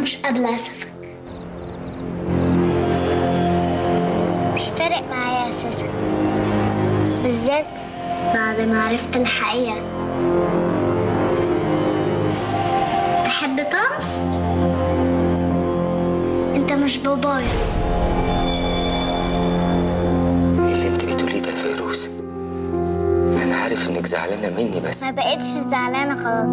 مش قابلة أسفك مش فارق معايا أساسا بالذات بعد ما عرفت الحقيقة تحب تعرف؟ انت مش بابايا ايه اللي انت بتقوليه ده يا فيروز انا عارف انك زعلانه مني بس ما بقتش زعلانة خلاص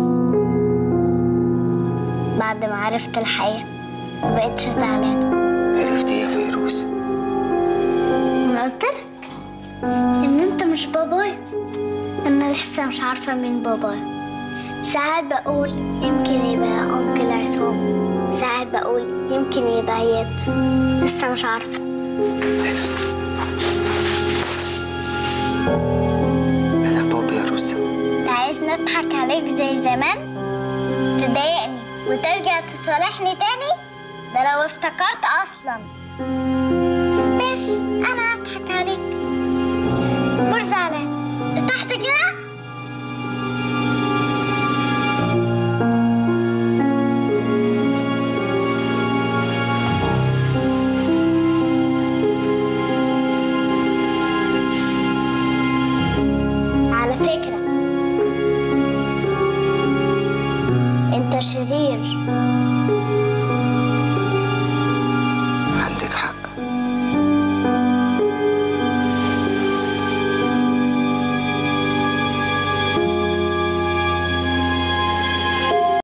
بعد ما عرفت الحقيقة ما بقتش زعلانة عرفت ايه يا فيروز انا قلت لك ان انت مش بابايا انا لسه مش عارفة مين بابايا ساعات بقول يمكن يبقى انكل عصام ساعات بقول يمكن يبقى اياد لسه مش عارفة انا بوب يا روسا انت عايز نضحك عليك زي زمان تضايقني وترجع تصالحني تاني ده لو افتكرت اصلا ماشي انا هضحك عليك مش زعلان ارتحت كده على فكرة انت شرير